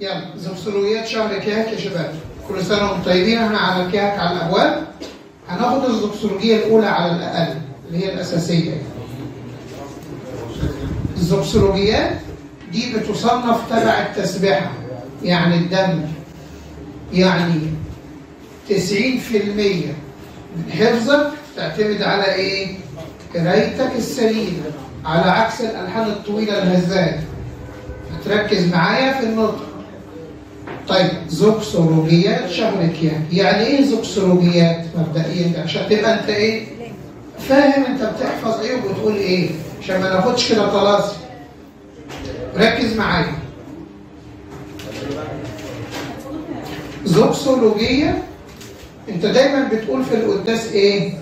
يلا زوكسولوجيات شهر كياك يا شباب كل سنه وانتم طيبين احنا على كياك على الابواب هناخد الزوكسولوجيه الاولى على الاقل اللي هي الاساسيه الزوكسولوجيات دي بتصنف تبع التسبيحه يعني الدم يعني 90% من حفظك تعتمد على ايه؟ قرايتك السليمه على عكس الالحان الطويله الهزاله هتركز معايا في النطق طيب زوكسولوجيات شهر كيان يعني ايه زوكسولوجيات مبدئيا عشان تبقى انت ايه فاهم انت بتحفظ ايه وبتقول ايه عشان ما ناخدش كده طلاسم ركز معايا زوكسولوجية انت دايما بتقول في القداس ايه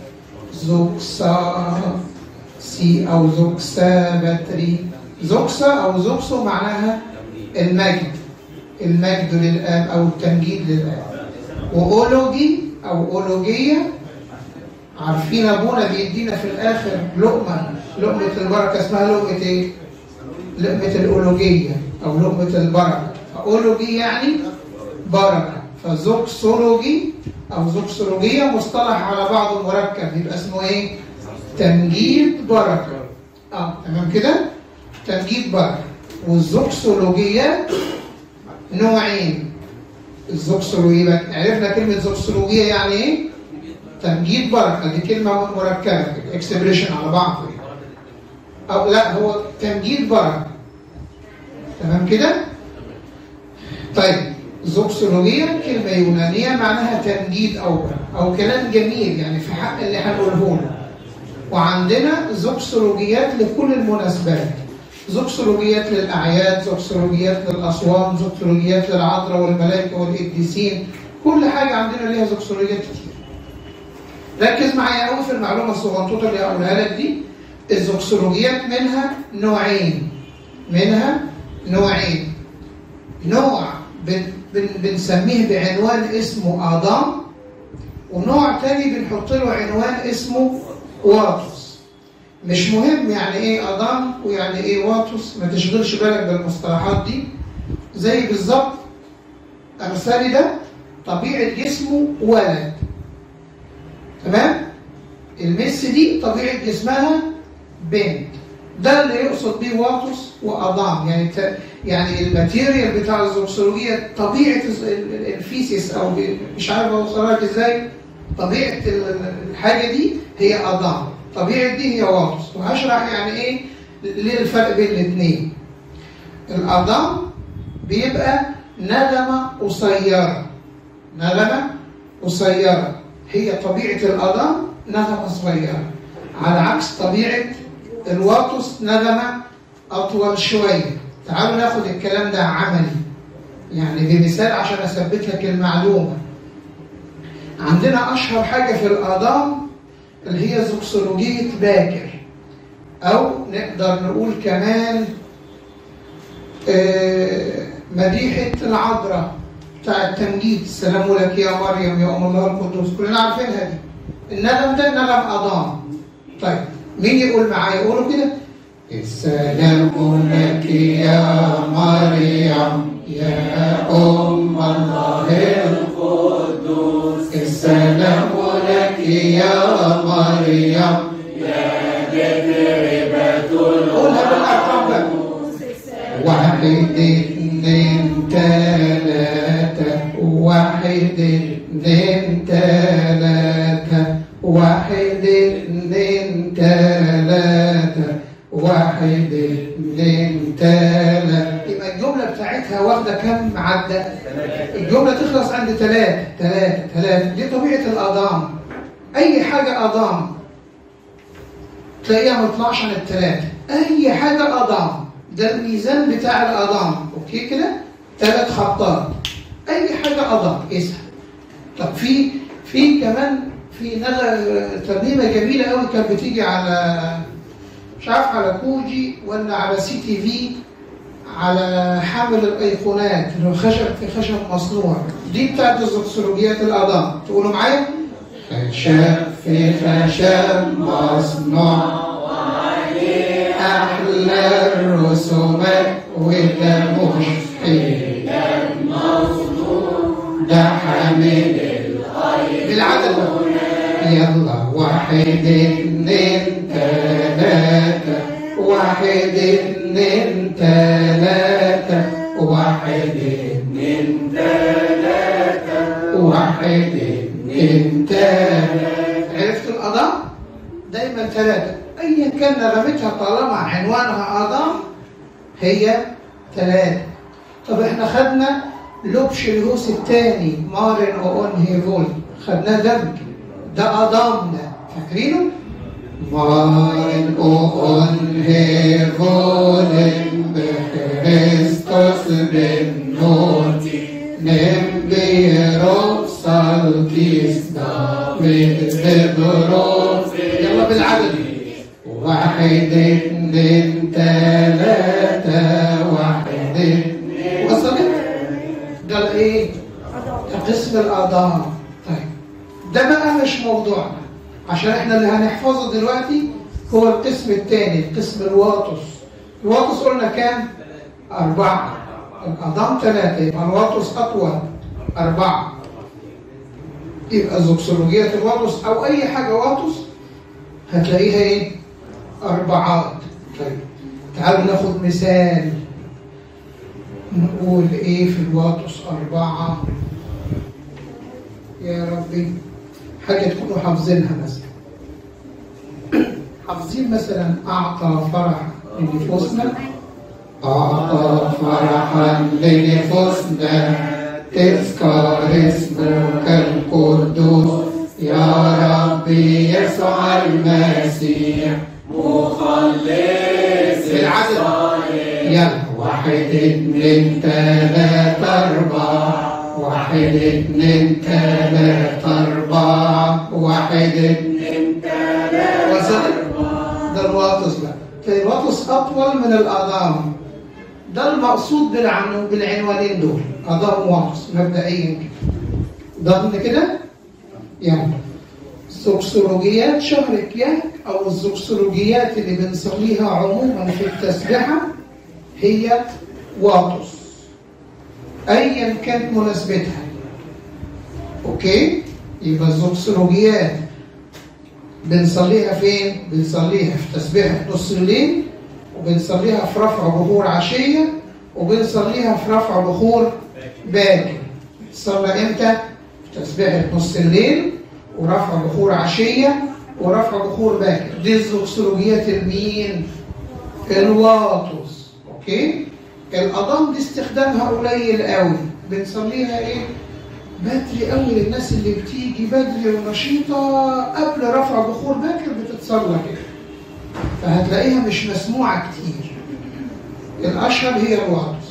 زوكسا سي او زوكسا باتري زوكسا او زوكسو معناها المجد المجد للآب او التمجيد للآب وأولوجي او أولوجية عارفين ابونا بيدينا في الاخر لقمة لقمة البركة اسمها لقمة ايه لقمة الأولوجية او لقمة البركة فأولوجي يعني بركة فزوكسولوجي او زوكسولوجية مصطلح على بعضه مركب يبقى اسمه ايه تمجيد بركة اه تمام كده تمجيد بركة والزوكسولوجيات نوعين الزوكسولوجية عرفنا كلمة زوكسولوجية يعني ايه تمجيد بركة دي كلمة مركبة اكسبريشن على بعض او لا هو تمجيد بركة تمام كده طيب زوكسولوجيا كلمة يونانية معناها تمجيد أو أو كلام جميل يعني في حق اللي هنقوله له وعندنا زوكسولوجيات لكل المناسبات زوكسولوجيات للأعياد زوكسولوجيات للأصوام زوكسولوجيات للعذراء والملائكة والقديسين كل حاجة عندنا ليها زوكسولوجيات كتير ركز معايا قوي في المعلومة الصغنطوطة اللي هقولها لك دي الزوكسولوجيات منها نوعين منها نوعين نوع بن بن بنسميه بعنوان اسمه آدام ونوع تاني بنحط له عنوان اسمه واتوس مش مهم يعني ايه آدام ويعني ايه واتوس ما تشغلش بالك بالمصطلحات دي زي بالظبط أرسالي ده طبيعة جسمه ولد تمام المس دي طبيعة جسمها بنت ده اللي يقصد بيه واتوس وأضام يعني يعني الماتيريال بتاع الزوكسولوجية طبيعة الفيسيس أو مش عارف أوصلها لك إزاي طبيعة الحاجة دي هي أضام طبيعة دي هي واتوس وهشرح يعني إيه ليه الفرق بين الاثنين الأضام بيبقى ندمة قصيرة ندمة قصيرة هي طبيعة الأضام ندمة صغيرة على عكس طبيعة الواتوس ندمة أطول شوية تعالوا ناخد الكلام ده عملي يعني بمثال عشان أثبت لك المعلومة عندنا أشهر حاجة في الآدام اللي هي زوكسولوجية باكر أو نقدر نقول كمان مديحة العذراء بتاع التمجيد السلام لك يا مريم يا أم الله القدوس كلنا عارفينها دي الندم ده ندم أضام طيب مين يقول معايا يقولوا كده السلام لك يا مريم يا أم الله القدوس السلام لك يا مريم يا مدربة قولها بالأرقام بقى واحد اثنين ثلاثة واحد اثنين ثلاثة واحد اثنين ثلاثة واحد اثنين ثلاثة يبقى الجملة بتاعتها واخدة كم عدة؟ الجملة تخلص عند ثلاثة ثلاثة ثلاثة دي طبيعة الأضام أي حاجة أضام تلاقيها ما تطلعش عن الثلاثة أي حاجة أضام ده الميزان بتاع الأضام أوكي كده؟ ثلاث خطات أي حاجة أضام اسم طب في في كمان في نغمة ترنيمة جميلة قوي كانت بتيجي على مش عارف على كوجي ولا على سي تي في على حامل الايقونات اللي هو خشب في خشب مصنوع دي بتاعت الزوكسولوجيات الاعضاء تقولوا معايا خشب في خشب مصنوع احلى الرسومات وده مش حيل حامل بالعدد يلا واحد اتنين تلاتة واحد اتنين تلاتة واحد اتنين تلاتة واحد اتنين تلاتة عرفت الأضام؟ دايما ثلاثة أيا كان نغمتها طالما عنوانها أضام هي ثلاثة طب احنا خدنا لوبش الهوس الثاني مارن اون هيفول خدناه دمج ده أضام ده فاكرينه؟ مارن اون هيفول بخريستوس بالنور نبي صالتيس دافيد ببروس يلا بالعدد واحد اتنين تلاتة واحد اتنين وصلت؟ ده ايه؟ ده قسم الأضام طيب ده بقى مش موضوعنا عشان احنا اللي هنحفظه دلوقتي هو القسم الثاني القسم الواطس الواطس قلنا كام؟ أربعة الأضام ثلاثة يبقى الواطس أطول أربعة يبقى زوكسولوجية الواطس أو أي حاجة واطس هتلاقيها إيه؟ أربعات طيب تعالوا ناخد مثال نقول إيه في الواطس أربعة يا ربي حاجة تكونوا حافظينها مثلا حافظين مثلا أعطى فرح لنفوسنا أعطى فرحا لنفوسنا تذكر اسمك القدوس يا ربي يسوع المسيح مخلص بالعدد يلا واحد اتنين تلاتة أربعة واحد اتنين تلاتة أربعة واحد اتنين تلاتة وصلت؟ ده الواطس بقى طيب الواطس أطول من الأضام ده المقصود بالعنو بالعنوانين دول أضام واطس مبدئيا كده ضمن كده يلا الزوكسولوجيات شهر كياك أو الزوكسولوجيات اللي بنسميها عموما في التسبيحة هي واطس ايا كانت مناسبتها اوكي يبقى الزوكسولوجيات بنصليها فين بنصليها في تسبيحه نص الليل وبنصليها في رفع بخور عشيه وبنصليها في رفع بخور باكر تصلى امتى في تسبيحه نص الليل ورفع بخور عشيه ورفع بخور باكر دي الزوكسولوجيات المين الواطس اوكي الاضام دي استخدامها قليل قوي بنصليها ايه بدري قوي للناس اللي بتيجي بدري ونشيطه قبل رفع بخور باكر بتتصلى كده فهتلاقيها مش مسموعه كتير الاشهر هي الواطس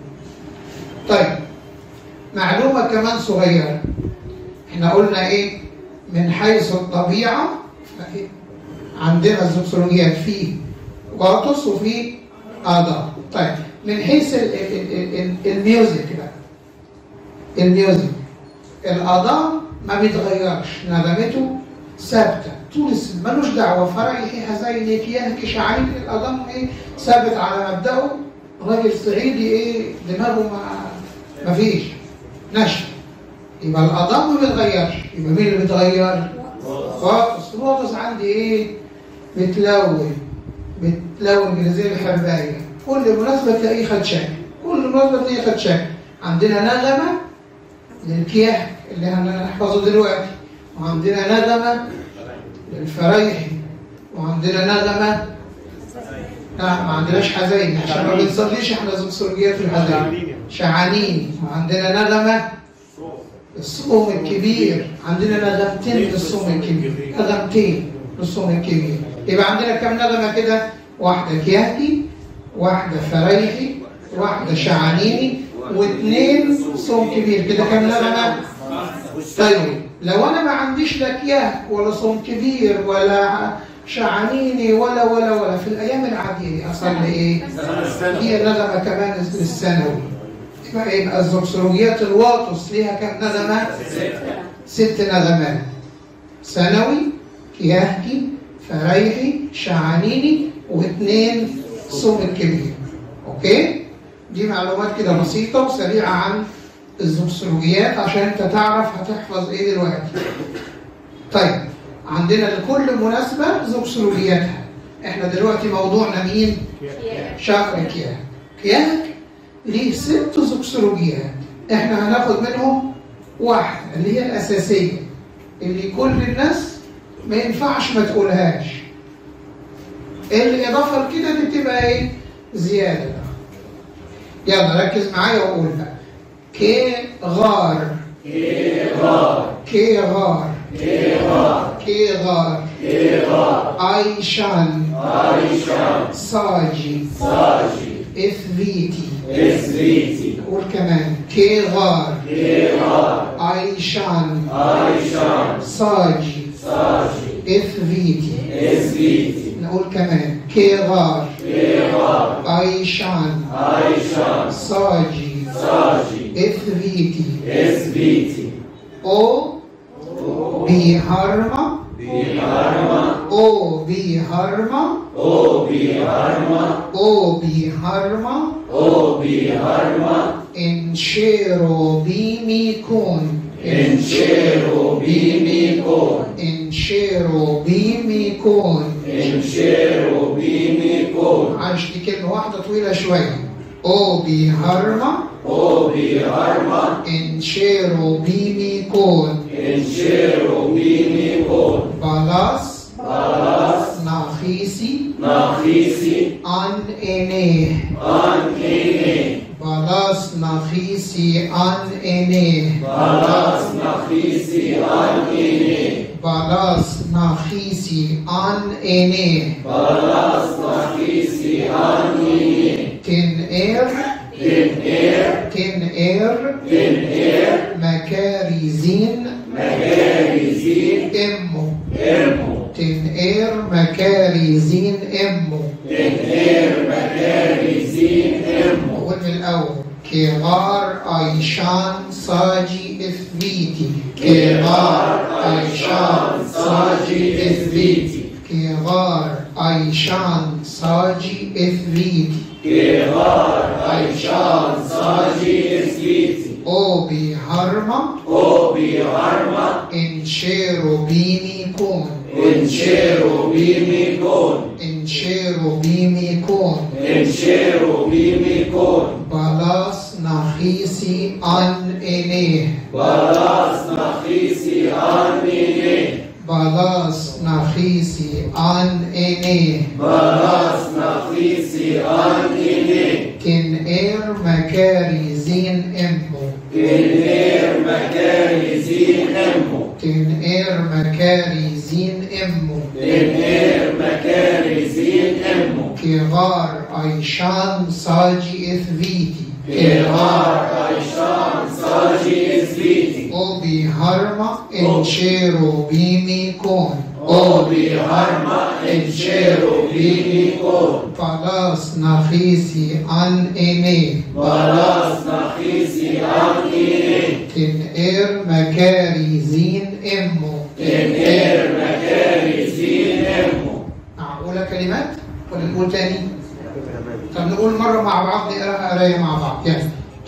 طيب معلومه كمان صغيره احنا قلنا ايه من حيث الطبيعه فإيه؟ عندنا الزوكسولوجيات فيه واطس وفي آداب طيب من حيث ال ال ال ال الميوزك بقى الميوزك الأضام ما بيتغيرش نغمته ثابتة طول السنة ملوش دعوة فرعي حزيني كيانك شعري الأضام إيه ثابت على مبدأه راجل صعيدي إيه دماغه ما ما فيش نشف يبقى الأضام ما بيتغيرش يبقى مين اللي بيتغير؟ واطس الواطس عندي إيه؟ بتلون بتلون كده زي الحرباية كل مناسبة تلاقيه خد شكل كل مناسبة تلاقيه خد شكل عندنا نغمة للكياك اللي هنحفظه دلوقتي وعندنا نغمة للفرايحي وعندنا نغمة لا ما عندناش حزين عشان ما بنصليش احنا زوكسولوجيات في الحزين شعانين وعندنا نغمة الصوم الكبير عندنا نغمتين للصوم الكبير نغمتين للصوم الكبير يبقى عندنا كم نغمة كده واحدة كياكي واحدة فريحي واحدة شعانيني واثنين صوم كبير كده كم نغمة طيب لو انا ما عنديش لا كياك ولا صوم كبير ولا شعانيني ولا ولا ولا في الايام العاديه اصلي ايه؟ هي نغمه كمان للثانوي يبقى يبقى الزوكسولوجيات الواطس ليها كم نغمه؟ ست نغمات ثانوي كياهكي فريحي شعانيني واثنين صوم الكبير اوكي؟ دي معلومات كده بسيطه وسريعه عن الزوكسولوجيات عشان انت تعرف هتحفظ ايه دلوقتي طيب عندنا لكل مناسبة زوكسولوجياتها احنا دلوقتي موضوعنا مين؟ شهر كياك كياك ليه ست زوكسولوجيات احنا هناخد منهم واحدة اللي هي الأساسية اللي كل الناس ما ينفعش ما تقولهاش الإضافة لكده دي بتبقى إيه؟ زيادة يلا ركز معايا وقول بقى كي غار كي غار كي غار كي غار كي غار كي غار أيشان عايشان صاجي ساجي إثبيتي إسريتي قول كمان كي غار كي غار أيشان عايشان صاجي ساجي إثبيتي إسريتي نقول كمان كي غار كي غار أيشان عايشان صاجي ساجي إثبيتي إسريتي أو بيهرما بهرما أو بيهرما أو بهرما أو بيهرما أو بهرما انشيرو بيميكون انشيرو بيميكون انشيرو بيميكون انشيرو بيميكون معلش دي كلمة واحدة طويلة شوية أو بيهرما أو بهرما انشيرو بيميكون انشيرو بيميكون بالاس بالاس ناخيسي ناخيسي أن إنيه أن إني بالاس ناخيسي أن إنيه بالاس ناخيسي أن إني بالاس ناخيسي أن إنيه بالاس ناخيسي أن إني تن إير تن إير تن إير تن إير مكاريزين مجاريزين إمو إرمو تن إير مكاريزين إمو تن إير مجاريزين إرمو نقول من الأول كغار أيشان صاجي إثبيتي كبار أيشان ساجي إثبيتي كغار أيشان صاجي إثبيتي كبار أيشان ساجي إثبيتي أو بهرما أو بهرما انشيرو بيمي كون انشيرو بيميكون انشيرو بيمي كون انشيرو بيميكون بالاس ناخيسي أن إنيه بالاس نخيسي آميني بالاس ناخيسي أن إنيه بالاس نخيسي آميني كن إير مكاري زين إمو كنير مكاني زين أمو كن إير مكاري زين إمو كنير مكاني زين أمو كغار أيشان صاجي إثبيتي كغار عيشان ساجي إثبيتي أو بهرما انشيرو بيمي كون أو بهرما انشيرو بيميكون بالاس ناخيسي أن إنيه بالاس نخيسي آميني كن إير مكاري زين إمو كنير مكاني زين أمو معقولة كلمات ولا نقول تاني؟ طب نقول مرة مع بعض نقراها قراية مع بعض يلا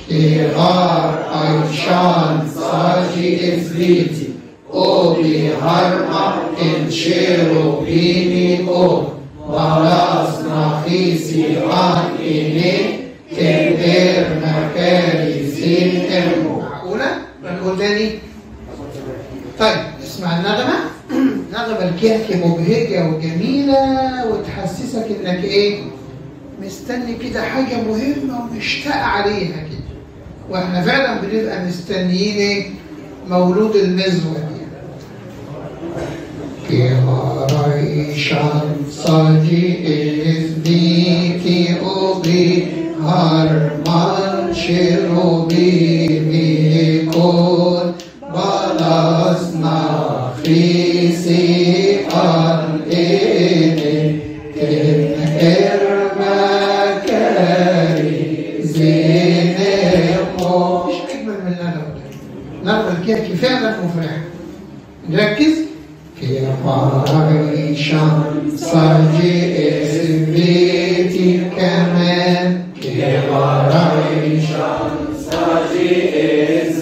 كغار أيشان صاجي إثبيتي أو بهرما انشيرو بيمي أو بالاس ناخيسي عن إني كبير مكاري زين إمو معقولة؟ نقول تاني؟ طيب اسمع النغمة نغمة الكهك مبهجة وجميلة وتحسسك انك ايه مستني كده حاجة مهمة ومشتاق عليها كده واحنا فعلا بنبقى مستنيين ايه مولود النزوة دي كهاريشان صاجي إذبيكي أوبي هرمان شروبي ميكون بلاسنا خيسي أن إني كن إرمكاري زين مش أجمل من النغمة نغمة الكيكي فعلا مفرحة نركز في عيشان صاجي إثبيتي كمان في عيشان ساجي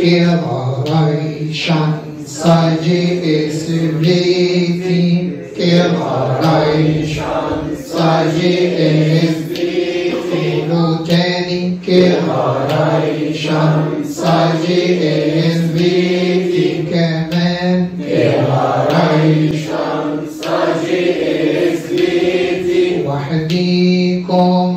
Kelarai Saji Esriti Kelarai Saji Esriti Luteni Kelarai Saji Esriti Kaman Kelarai وحديكم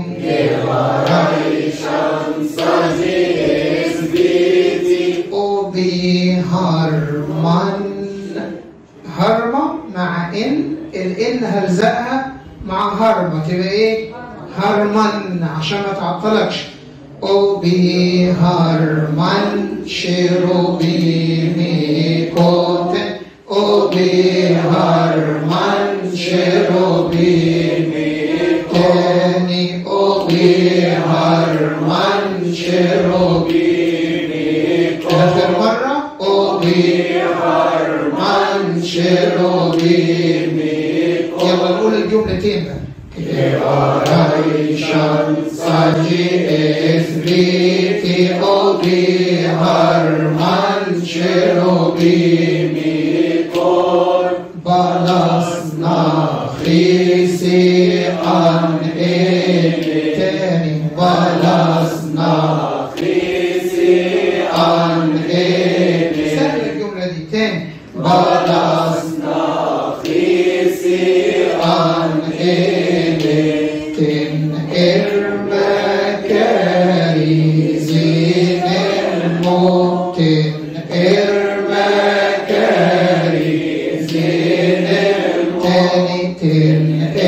أوبي هرمان هرمة مع إن الإن هلزقها مع هرمة تبقى إيه؟ هرمان عشان ما تعطلكش أوبي هرمان شيروبي ميكوت أوبي هرمان شيروبي ميكوني أوبي هرمان شيروبي آخر مرة أوبي هرمان شيروبي يلا نقول الجملتين بقى Kevarayşan saci esriti obi harman şerobimi kor balas nahisi an eteni balas nahisi an eteni سهل الجملة دي تاني balas an emetin ermekeri ziner mutin ermekeri ziner tenitin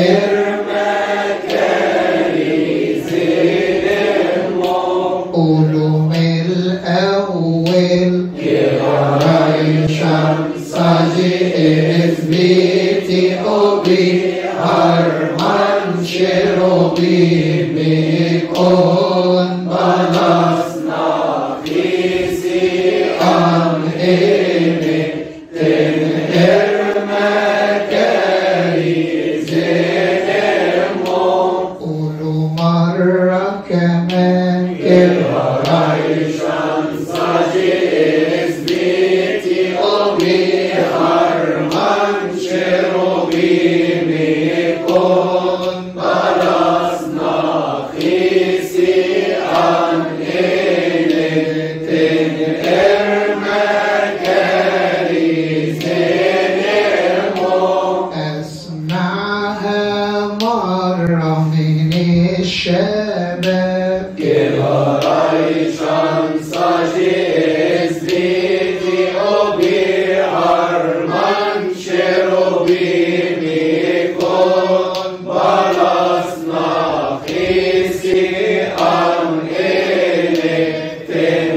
ermekeri ziner علوم الأول كرايشان ساجي إثبيتي أوبي هرمان شروبي ميكون بلسنا كيسي أن إيمي تن إرمكاري زينمو قولوا مرة كمان كرايشان ساجي إثبيتي أوبي هرمان شروبي ميكون بلسنا خيسي عن إلتن إرمكاري زينمو أسمعها مرة من الشباب Kevarayshan saji esbiti obi harman sherobi mikon balas nachisi an ele ten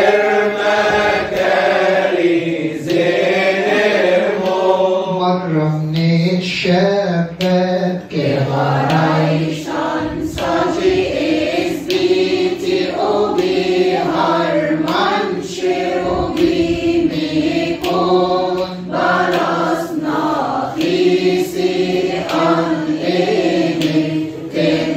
ermekari zenemo مرة من الشباب Kevarayşan saci esbiti obi harman şerobi mikon balas nafisi an emi ten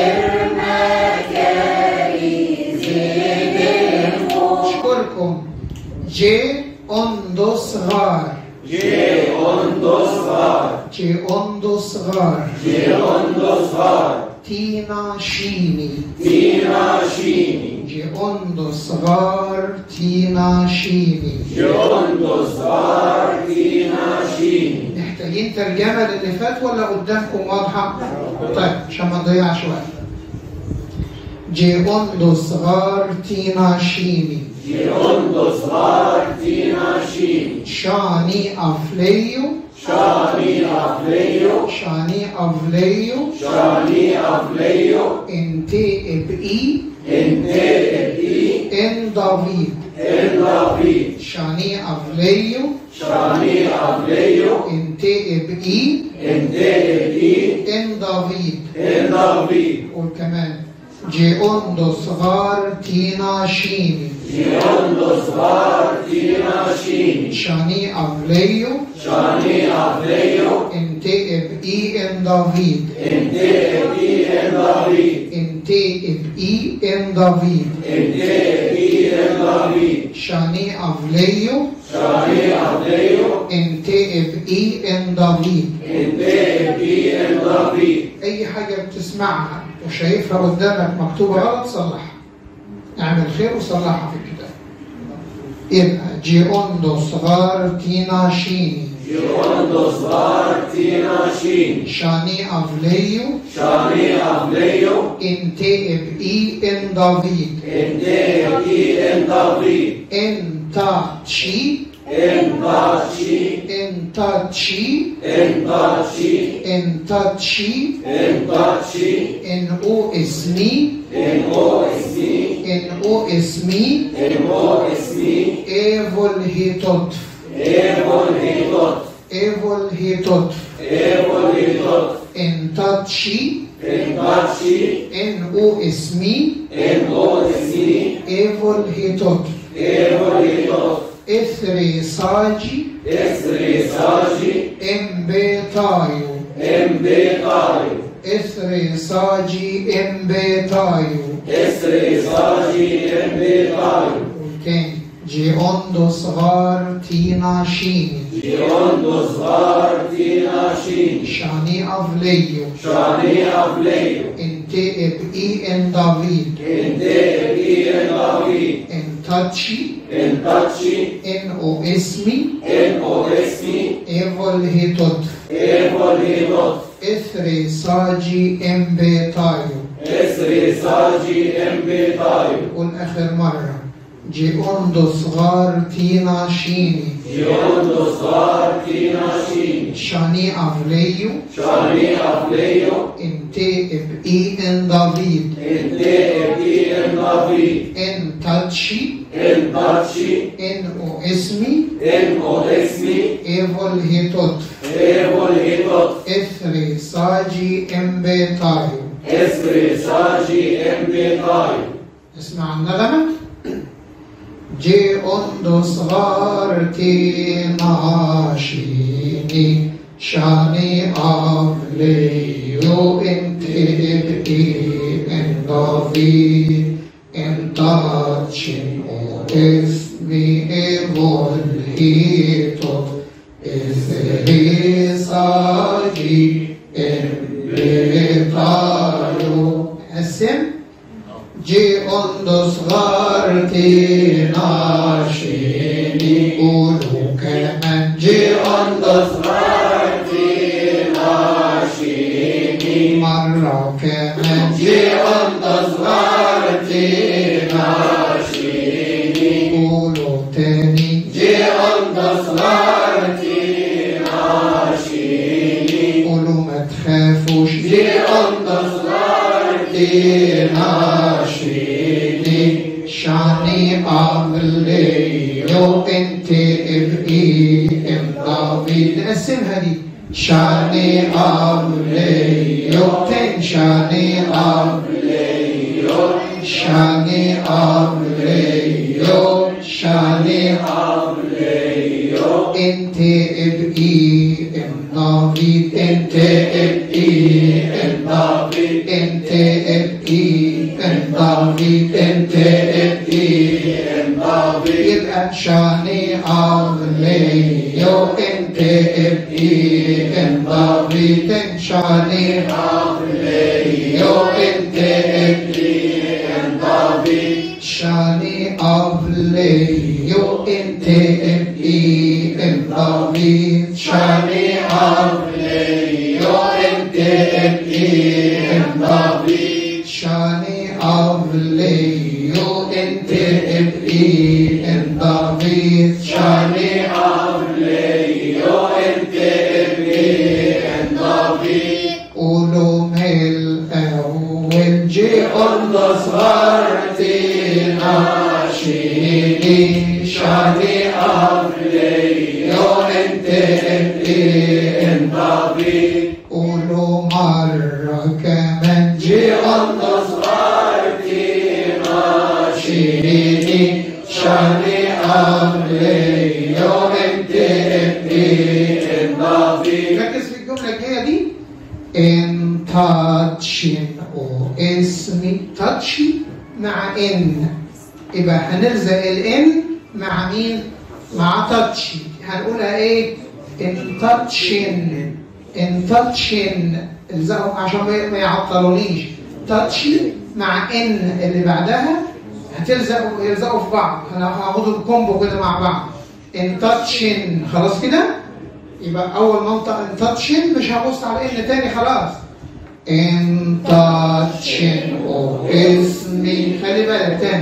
ermekeri zenemo أشكركم جي أندو صغار Je ondo svar, جي أندو صغار je ondo svar, تينا شيني tina shini. جي أندو صغار تينا شيني Yondo svar, tina shini. محتاجين ترجمة للي فات ولا قدامكم واضحة؟ طيب عشان ما نضيعش وقت جي أندو صغار تينا شيني Yondo svar, tina shini. شاني أفليو Shani avleyo, شاني أفليو shani avleyo, انتي ابقي ente eti, ان دافيد en David. شاني أفليو Shani avleyo, انتي ابقي ente eti, ان دافيد en David. قول كمان جي أندو صغار تينا شيني Yondo svar, tina shini. شاني أفليو Shani avleyo, انتي ابقي ان دافيد ente eti, en David. انتي ابقي ان دافيد Ente eti, en David. شاني أفليو Shani Avleyo, انت ابقي ان دافيد Inte Ebi En David. اي حاجه بتسمعها وشايفها قدامك مكتوبه غلط صلحها اعمل خير وصلحها في الكتاب يبقى جيوندو صغار تينا شيني Yondo Svar Tina Shin. شاني افليو Shani Avleyo, انت ابقي ان دافيد Inte Ebi En David. انت تشي En Dachi, انت تشي En Dachi, انت تشي En Dachi, ان او اسمي En O Esmi, ان او اسمي En O Esmi, ايفول هيتوت Evon Hitot, ايفول هيتوت Evon Hitot, انت تشي En Dachi, ان او اسمي En O Esmi, ايفول هيتوت Evon Hitot, اثري ساجي Esri Saji, امبيتايو Embetayo, اثري ساجي امبيتايو Esri Saji, Embetayo, كان جيوندو صغار تينا شيني Yondo Svar Tina Shin, شاني افليو Shani Avleyo, انت ابقي ان دافيد Inte Ebi En David, انت تشي En Dachi, ان او اسمي En O Esmi, ايفول هيتوت Evon Hitot, اثري ساجي امبيتايو Esri Saji, Embetayo, قول آخر مرة جيوندو صغار تينا شيني Yondo Svar Tina Shin, شاني أفليو Shani Avleyo, انت ابقي ان دافيد Inte Ebi En David, ان تاتشي En Dachi, ان او اسمي En O Esmi, ايفول هيتوت Evon Hitot, اثري ساجي امبيتايو Esri Saji, Embetayo, اسمع النغمة جي اوندو صغار تينا شيني شاني أفليو انت ابقي ان دافيد ان تاتشن او اسمي ايفول هيتو اثري ساجي امبيتايو قسم جي اوندو صغار تينا شيني قولوا كمان جي اوندو Svar Tina Shin, مرة كمان جي اوندو صغار تينا Shin, قولوا تاني جي اوندو صغار قولوا ما تخافوش جي اوندو صغار تينا شيني شاني أغليو انت ابقي ام دافيد نقسمها دي شاني أغليو تن شاني أغليو شاني أغليو شاني انت ابقي ام دافيد انت ابقي ام دافيد انت ابقي ام دافيد انت ابقي ام دافيد يبقى شاني اغليو انت ابقي ام دافيد شاني اغليو انت ابقي ام دافيد شاني أفليو انت ابقي ام دافيد شاني أفليو انت ابقي ام دافيد شاني أفليو انت ابقي ام دافيد شاني أفليو انت ابقي ام دافيد قولوا من الأول جي أرض صغرتنا شيني شاني أفليو انت ابقي ام دافيد قولوا مرة كمان جي أرض صغرتنا شيني شاني أفليو انت ابقي ام دافيد ركز في الجملة الجاية دي ان تاتشن او اسمي تاتشي مع ان يبقى هنلزق الان مع مين؟ مع تاتشي هنقولها ايه؟ انتاتشن انتاتشن الزقهم عشان ما ما يعطلونيش تاتشي مع ان اللي بعدها هتلزقوا يلزقوا في بعض هناخد الكومبو كده مع بعض انتاتشن خلاص كده؟ يبقى اول منطقه انتاتشن مش هبص على ان تاني خلاص انتاتشن او اسمي خلي بالك تاني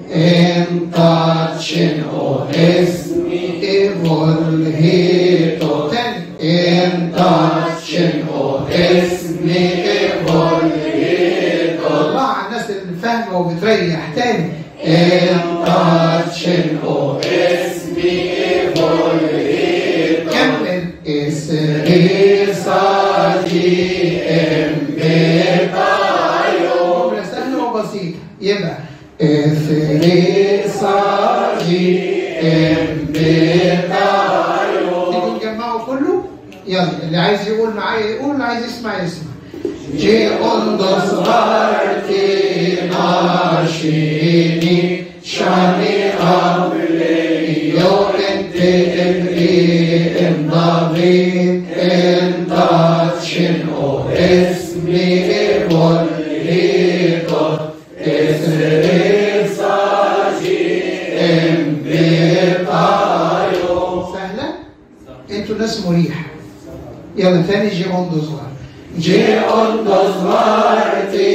انتاتشن او اسمي ايفولهيتو تاني انتاتشن او اسمي ايفولهيتو الله على الناس اللي فاهمه وبتريح تاني انتاتشن او اسمي إيفولهيتو كمل اسريساجي امبيتايو جملة سهلة وبسيطة يبقى اسريساجي امبيتايو تيجوا نجمعه كله يلا اللي عايز يقول معايا يقول اللي عايز يسمع يسمع جي اندوس غارتي ناشيني شاني أمري يو انت امري ام دافيد انتاتشن او اسمي ايفوليتو اسريساجي امبيتايو سهلة؟ انتوا ناس مريحة يلا تاني جي اوندو صغار جي اوندو صغارتي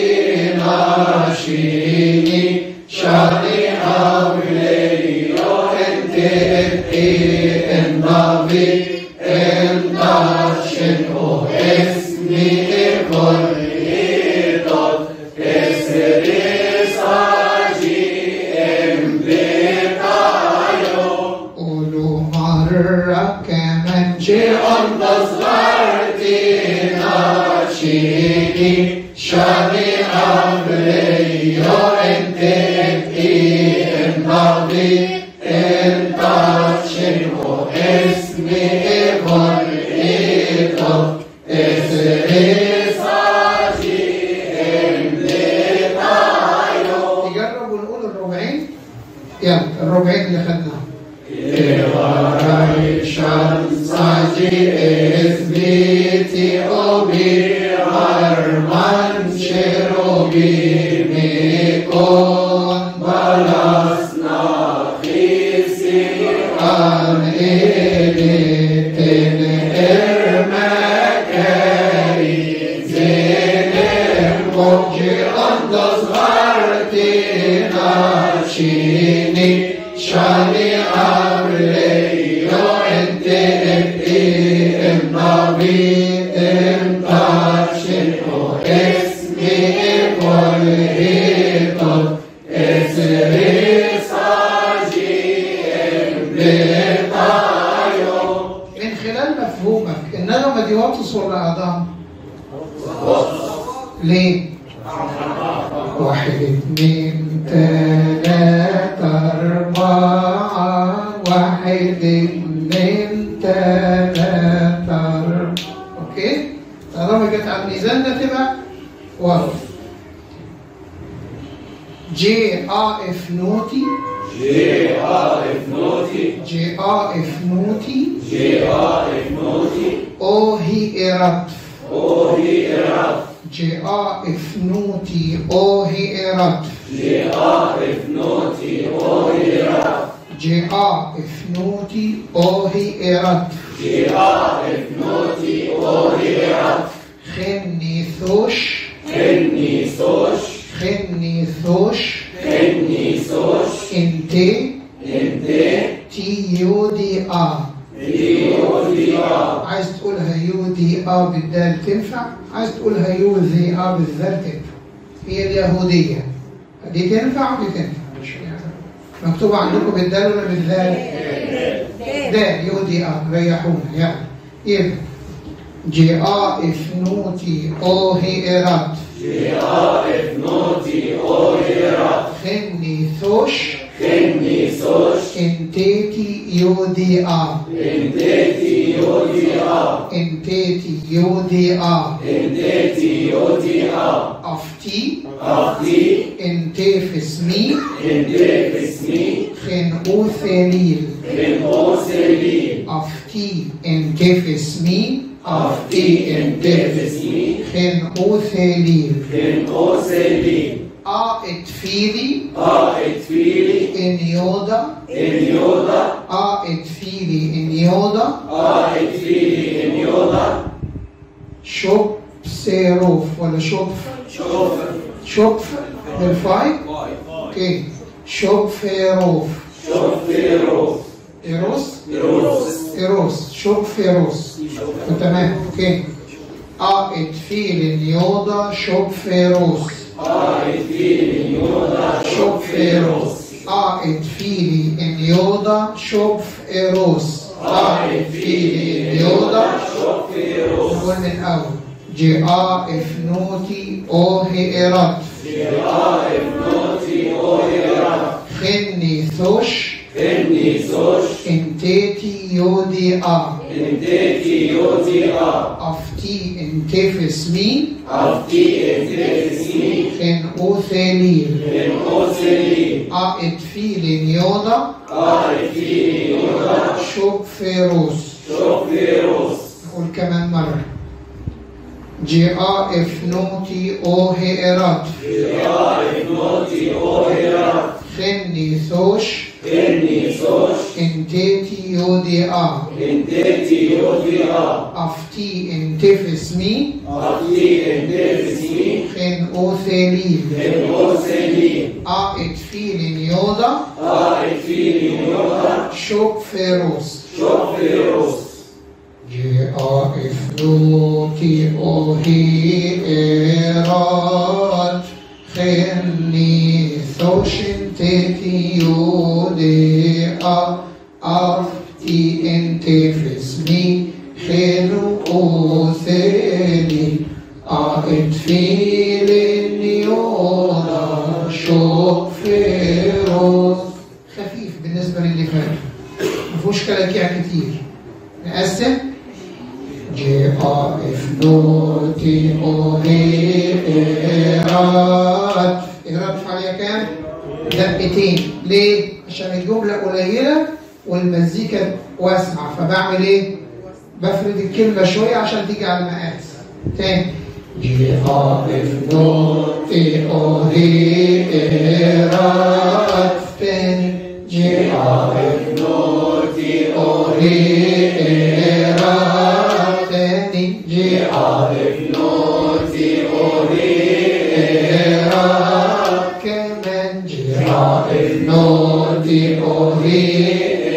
ناشيني شاني أمري يو انت ابقي ان دافيد انتاتشن او اسمي ايفوليتو اسريساجي امبيتايو قولوا مرة كمان جي اوندو صغارتي ناشيني شاني أمري يو انت ابقي ان دافيد انتاتشن او اسمي ايفوليتو اسريساجي امبيتايو نجرب ونقول الربعين يلا الربعين اللي خدناهم Saji esbiti obi arman cherobi mikon balas ناخيسي an editin ermekeri zenem koci andas varti nashini shani amreyo ente epi emnabi emtashin o esmi ekolhito esrisaji betayo من خلال مفهومك الندى مديواتس ولا أضام؟ ليه؟ واحد اتنين تلاتة أربعة واحد اتنين تلاتة أربعة أوكي؟ طالما جت على الميزان ده تبقى واو جي آ اف نوتي جي اف نوتي جي آ اف نوتي جي اف نوتي او هي إيرات او هي رف جي آ اف نوتي او هي إيرات جي اف نوتي او هي رف جي آ اف نوتي او هي إيرات جي اف نوتي او هي رف خني ثوش خني سوش خني ثوش خني سوش انتي انت تي يو دي آ ديو ديا عايز تقولها يو دي آ بالدال تنفع عايز تقولها يو ذي آ بالذال تنفع هي اليهودية دي تنفع ودي تنفع مش يعني مكتوبة عندكم بالدال ولا بالذال؟ دال يو دي آ ريحونا يعني يبقى جي آ اف نوتي او هي إيرات جي اف نوتي او هي رف خني ثوش خني سوش انتيتي يو دي آ انت ديو ديا انتيتي يو دي آ انت ديو ديا افتي أفتي أفتي انتفس مي انتفسني خن أوثليل من أوسلي أفتي انتفس مي أفتي انتفسني خن أوثليل من أوسلي أ اتفيلي أتفيلي إن يودا إن يودا أ اتفيلي إن يودا أتفيلي إن يودا شوب سيروف ولا شوف شوف شوف بالفاي اوكي شوب فيروف شوف فيروس إيروس فيروس إيروس شوب فيروس تمام اوكي ا اتفيل يودا شوب فيروس أتفيلي إن يودا شوب فيروس ا اتفيلي ان يودا شوب ايروس ا اتفيلي ان يودا شوف فيروس نقول من الاول جي ا اف نوتي او هيرات ابنتي أوهرا خني ثوش إني سوش انتيتي يودي ا انتي يوتي أ افتي انتفس مي أفتي انتفسني خن اوثيليل من أوسلي ا اتفيل يودا أتفيلي يودا شوب فيروس شوف فيروس نقول كمان مرة جي ا اف نوتي او هيرات ابنتي أوهرا خني ثوش إني سوش انتيتي يودي ا انتي يوتي أ افتي انتفس مي أفتي انتفسني خن اوثيليل من أوسلي ا اتفيل يودا أتفيلي يودا شوب فيروس شوف فيروس جي ا اف نوتي او هي ايرات خني ثوشن تيتي يودي ا افتي انتفس مي خنو اوثيلي ا اتفيل يودا شوب فيروس خفيف بالنسبه للي فات مفهوش كلاكيع كتير نقسم جي ا اف نوتي او هي ايرات ايرات عليها كام؟ دقتين ليه؟ عشان الجملة قليلة والمزيكا واسعة فبعمل ايه؟ بفرد الكلمة شوية عشان تيجي على المقاس تاني جي ا اف نوتي او هي ايرات تاني جي ا اف نوتي او هي ايرات تاني جي ا نوتي ايرات كمان جي ا اف نوتي او هي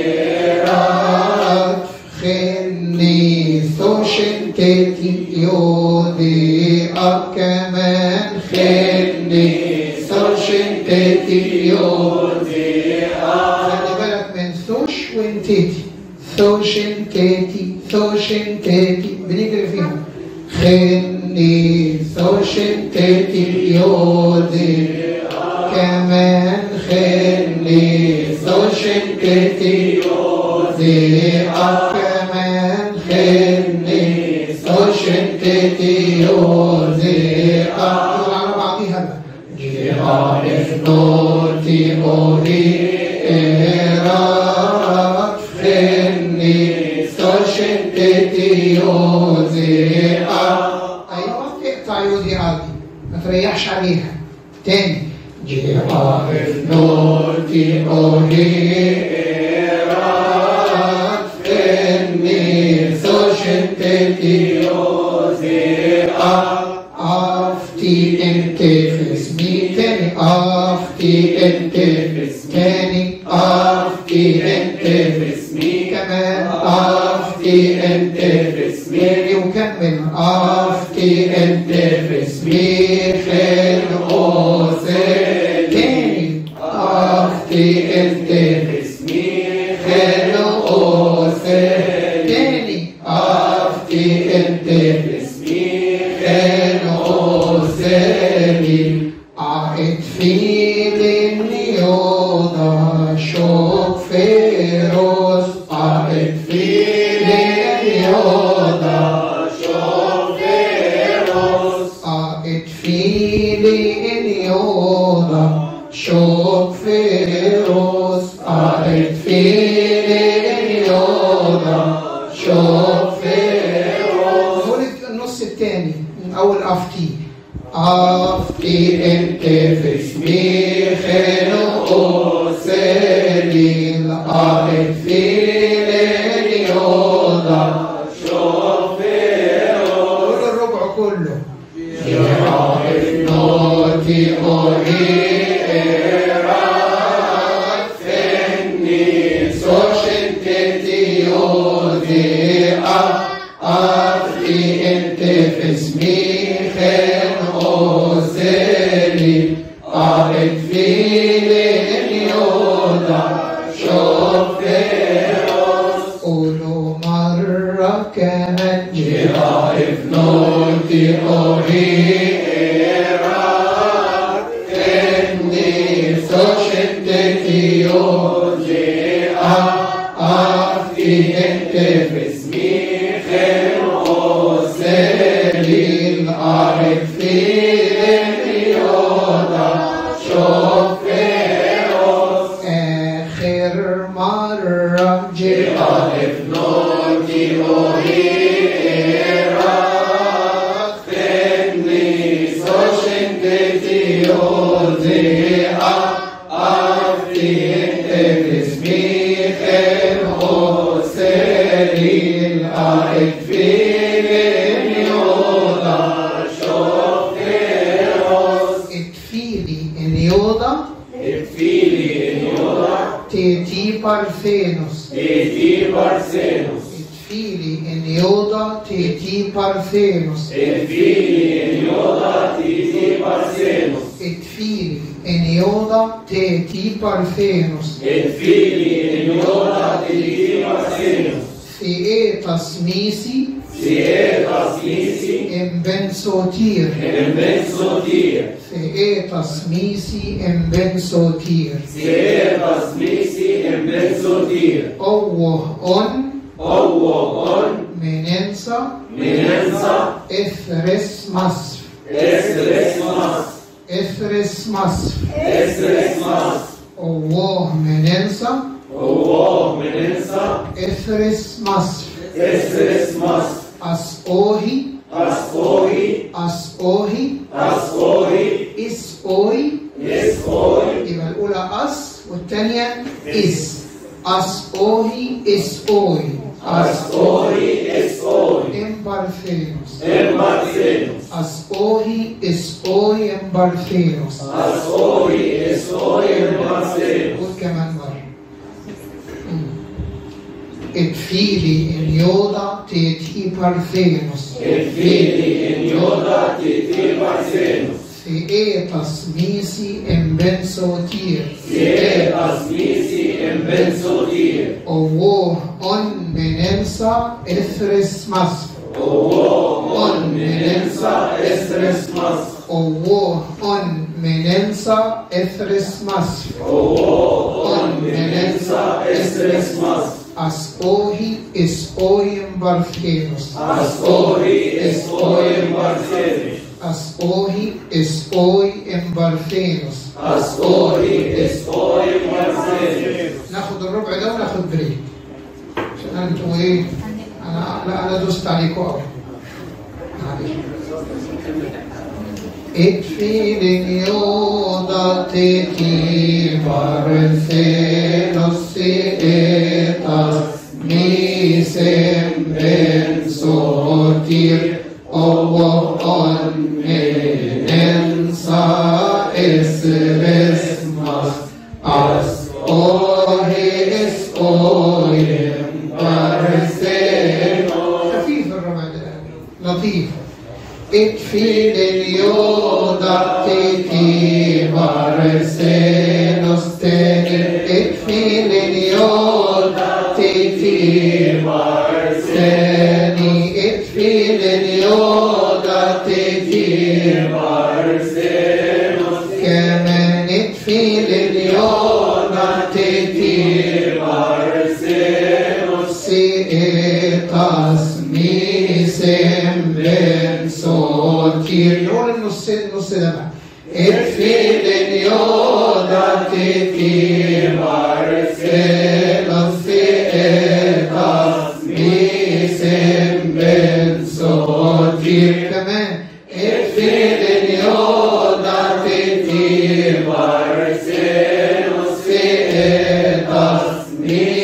ايرات خني ثوشن تيتي يودي اب كمان خني ثوشن تيتي يودي خلي بالك من ثوش وانتيتي ثوشن تيتي ثوشن تيتي بنجري فيهم خني ثوشن تيتي يودي كمان خني ثوشن تيتي يودي اب كمان خني ثوشن تيتي يودي اب على بعضيها بقى جي ار اف نوتي اوري ايرات خني ثوشن تيتي يودي اب ايوه اقطع يودي اب ما تريحش عليها تاني جي ار اف نوتي اوري ايرات خني ثوشن تيتي يودي اب افتي انتفس مي تاني افتي انتفس تاني افتي انتفس مي كمان افتي انتفس مي وكمل افتي انتفس مي خير اوسي تاني افتي انتفس مي خير اوسي تاني افتي انتفس مي خير اوسي قاعد في النيوضة شوف فيروس قاعد في النيوضة شوف فيروس قاعد في قائد في اليوضا كل الربع كله يعرف نوتي أهيرات فني سوشن تتيوذي أفتي انت في اسمي خير أوزيلي قائد في اليوضا شوفيروس قولوا مرة كمان جرايف نوتي أوهيرات إني سوشتتي يوزي أفتي انت في اسمي خير أوزيلي الأرض في اليوضا شوفيروس آخر مرة جرايف نوتي أوهيرات إني سوشتتي يوزي أفتي انت في اسمي خير أوزيلي الأرض في اليوضا شوفيروس اكفيلي انيوضا Efili Eniola, تيتي بارثينوس Eti Barcenos, اكفيلي انيوضا تيتي بارثينوس Efili Eniola, Titi Barcenos, اكفيلي انيوضا تيتي بارثينوس Efili Eniola, Titi Barcenos, ثيئيتاس ميسي Sietas Nisi, امبنسوتير Embensotir, ثيئيتاس ميسي امبنسوتير Sietas Nisi, Embensotir, اوه اون Owo On, مننسا Menensa, اثرس مصر Estres Mas, اثرس مصر Estres Mas, اوه مننسا Owo Menensa, اثرس مصر Estres Mas, اسقوهي Ascoi, اسقوهي Ascoi, اسقوي Escoi, يبقى الأولى أس والثانية إس أسقوهي إسقوي Ascoi, Escoi, إمبارثينوس Embarcenos, أسقوهي إسقوي إمبارثينوس Ascoi, Escoi, Embarcenos, قول كمان مرة اتفيلي اليوضا تيتي بارثينوس Efili, Enioda, Titi Barcenos, ثيئيتاس ميسي إمبنسوتير Sietas Nisi, Embensotir, أوه أون مننسا إثرس مصر Owo On, Menensa, Estres Mas, أوه أون مننسا إثرس مصر Owo On, Menensa, Estres Mas, أسقوهي إسقوي إمبارثينوس Ascoi, Escoi, Embarcenos, أسقوهي إسقوي إمبارثينوس Ascoi, Escoi, Embarcenos, ناخد الربع ده وناخد بريك عشان انتوا ايه انا لا انا دوست عليكم قوي معلش Etfilin yoda teki parthenos etas misem ben sotir ovo on menensa esres mas as ohes oem parthenos خفيف الربع ده لطيف اكفي اليودا تيتي بارسينوس تاني اكفي اليودا تيتي بارسيني اكفي اليودا تيتي Barcenos, كمان اكفي اليودا تيتي Barcenos, سيئتاس ميسم بن صوتير نقول النص النص ده بقى اكفي اليودا تيتي بارسينوس سيئتاس ميسم بن صوتير كمان اكفي اليودا تيتي Barcenos, سيئتاس ميسم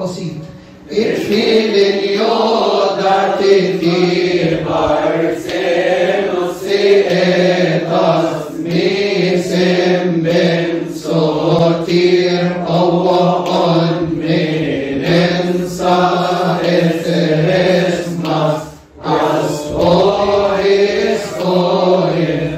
بسيط اقفل اليوضع تثير Barcelos etas misem ben صوتير الله من انسى اسمس as ois oim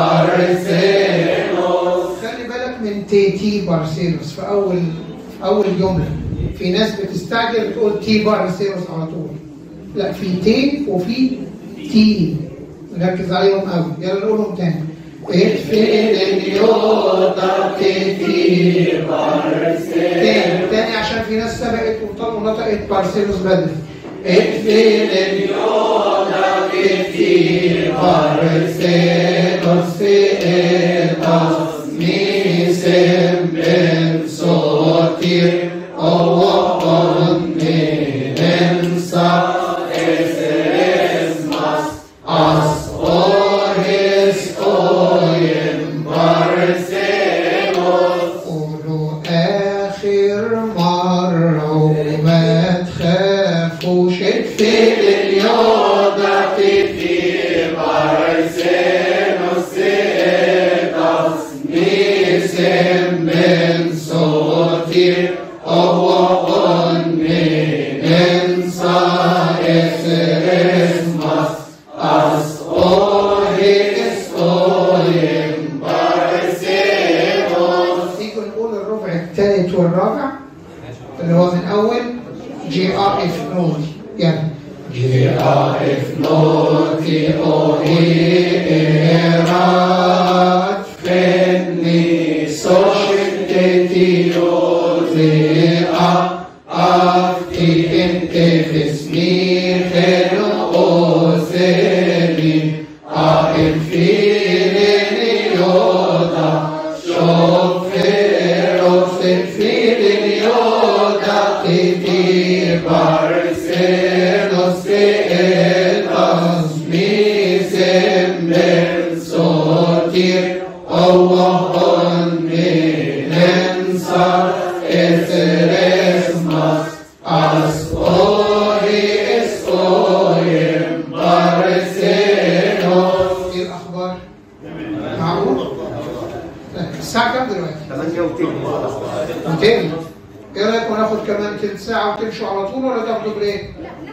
Barcelos خلي بالك من تي تي بارسيلوس في اول في اول جمله في ناس بتستعجل بتقول تي بارسيلوس على طول لا في تي وفي تي نركز عليهم قوي يلا نقولهم تاني اقفل اليوضع كتير تاني تاني عشان في ناس سبقت وطلعوا نطقت بارسيلوس بدري اقفل اليوضع كتير بارسيلوس اقفل ميسم من صوتير الله من انسى as oris oim Barcelos قولوا آخر مرة وما تخافوش اقفل اليوضع كتير Barcelos etas نسم من صوتي الله من انسى اسمس as oris oim Barcelos تيجوا نقول الربع الثالث والرابع اللي هو من اول جي ار اف نوت يلا If noti ohirat fenni soshketioze a afti ente fismi khelo ozeli a infilini yoda shoferos infilini yoda titi barcelos etas misem ben sotir Allah min ensa esresmas as oris oim barcelos ايه الاخبار؟ معقول؟ الساعة كام دلوقتي؟ ثمانية وتلت وتاني ايه رايكم ناخد كمان تلت ساعة وتمشوا على طول ولا تاخدوا بريك؟ لا